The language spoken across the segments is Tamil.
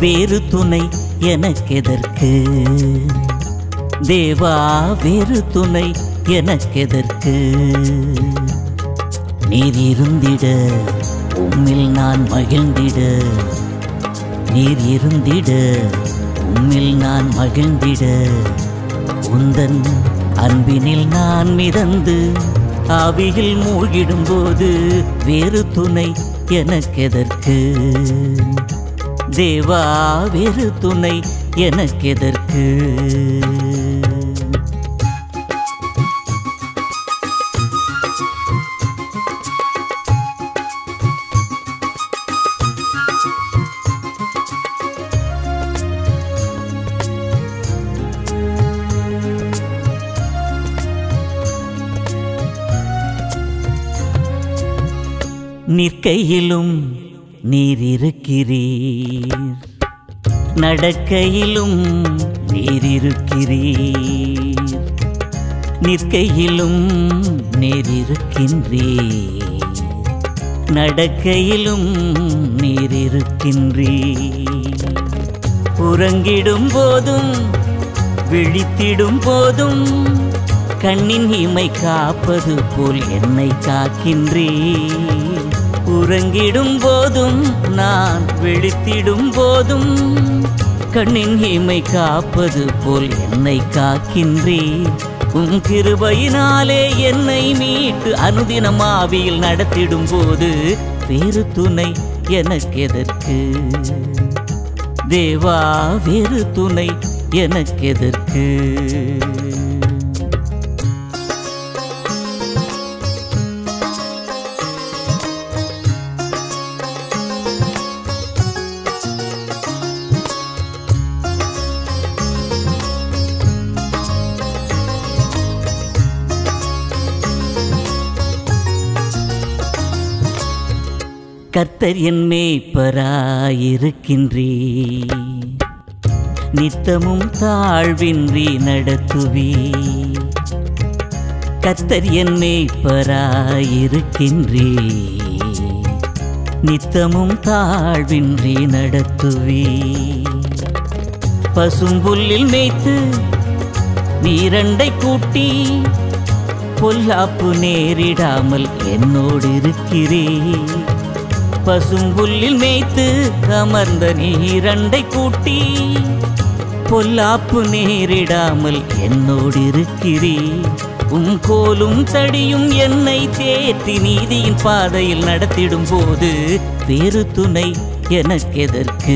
வேறு துணை எனக்கெதற்கு தேவா வேறு துணை எனக்கெதற்கு நீர் இருந்திட உம்மில் நான் மகிழ்ந்திட நீர் இருந்திட உம்மில் நான் மகிழ்ந்திட உந்தன் அன்பினில் நான் மிதந்து ஆவியில் மூழ்கிடும்போது வேறு துணை எனக்கெதற்கு தேவா வேறு துணை எனக்கெதற்கு நிற்கையிலும் நீர் இருக்கிறீர் நடக்கையிலும் நீர் இருக்கிறீர் நிற்கையிலும் நீர் இருக்கின்றீர் நடக்கையிலும் நீர் இருக்கின்றீர் உறங்கிடும் போதும் விழித்திடும் போதும் கண்ணின் இமை காப்பது போல் என்னை காக்கின்றீர் உறங்கிடும் போதும் நான் விழித்திடும் போதும் கண்ணின் இமை காப்பது போல் என்னை காக்கின்றீர் உம் கிருபையினாலே என்னை மீட்டு அனுதினம் ஆவியில் நடத்திடும் போது வேறு துணை எனக்கெதற்கு தேவா வேறு துணை எனக்கெதற்கு கர்த்தர் என் மேய்ப்பராயிருக்கின்றீ நித்தமும் தாழ்வின்றி நடத்துவி கர்த்தர் என் மேய்ப்பராயிருக்கின்றீ நித்தமும் தாழ்வின்றி நடத்துவி பசும்புல்லில் மேய்த்து நீரண்டை கூட்டி பொல்லாப்பு நேரிடாமல் என்னோடு இருக்கிறேன் பசும்புல்லில் மேய்த்து அமர்ந்த நீரண்டை கூட்டி பொல்லாப்பு நேரிடாமல் என்னோடு இருக்கிறீர் உம் கோலும் தடியும் என்னை தேற்றி நீதியின் பாதையில் நடத்திடும் போது வேறு துணை எனக்கெதற்கு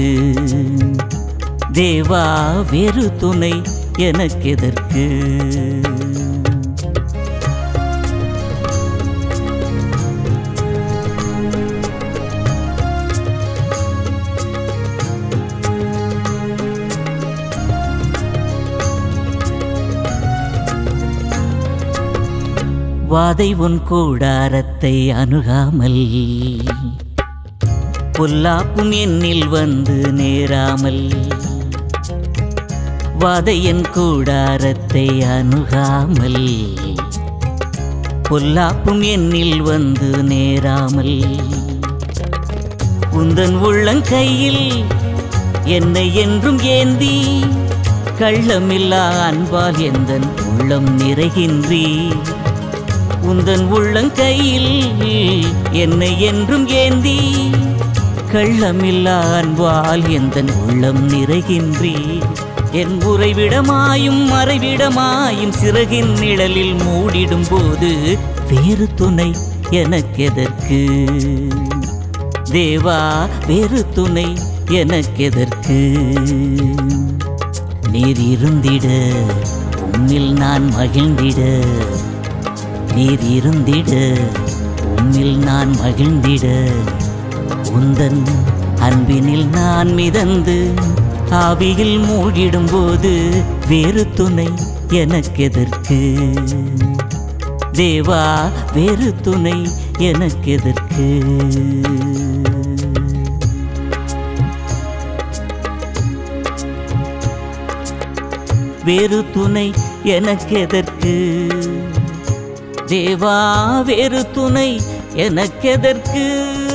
தேவா வேறு துணை எனக்கெதற்கு வாதை உன் கூடாரத்தை அணுகாமல் பொல்லாப்பும் என்னில் வந்து நேராமல் வாதை என் கூடாரத்தை அணுகாமல் பொல்லாப்பும் என்னில் வந்து நேராமல் உந்தன் உள்ளங்கையில் என்னை என்றும் ஏந்தி கள்ளமில்லா அன்பால் எந்தன் உள்ளம் நிறைகின்றீர் உந்தன் உள்ளங்கையில் என்னை என்றும் ஏந்தி கள்ளமில்லா அன்பால் எந்தன் உள்ளம் நிறைகின்றீர் என் உறைவிடமாயும் மறைவிடமாயும் சிறகின் நிழலில் மூடிடும் போது வேறு துணை எனக்கெதற்கு தேவா வேறு துணை எனக்கெதற்கு நீர் இருந்திட உம்மில் நான் மகிழ்ந்திட நீர் இருந்திட உம்மில் நான் மகிழ்ந்திட உந்தன் அன்பினில் நான் மிதந்து ஆவியில் மூழ்கிடும் போது வேறு துணை எனக்கெதற்கு தேவா வேறு துணை எனக்கெதற்கு வேறு துணை எனக்கெதற்கு தேவா வேறு துணை எனக்கெதற்கு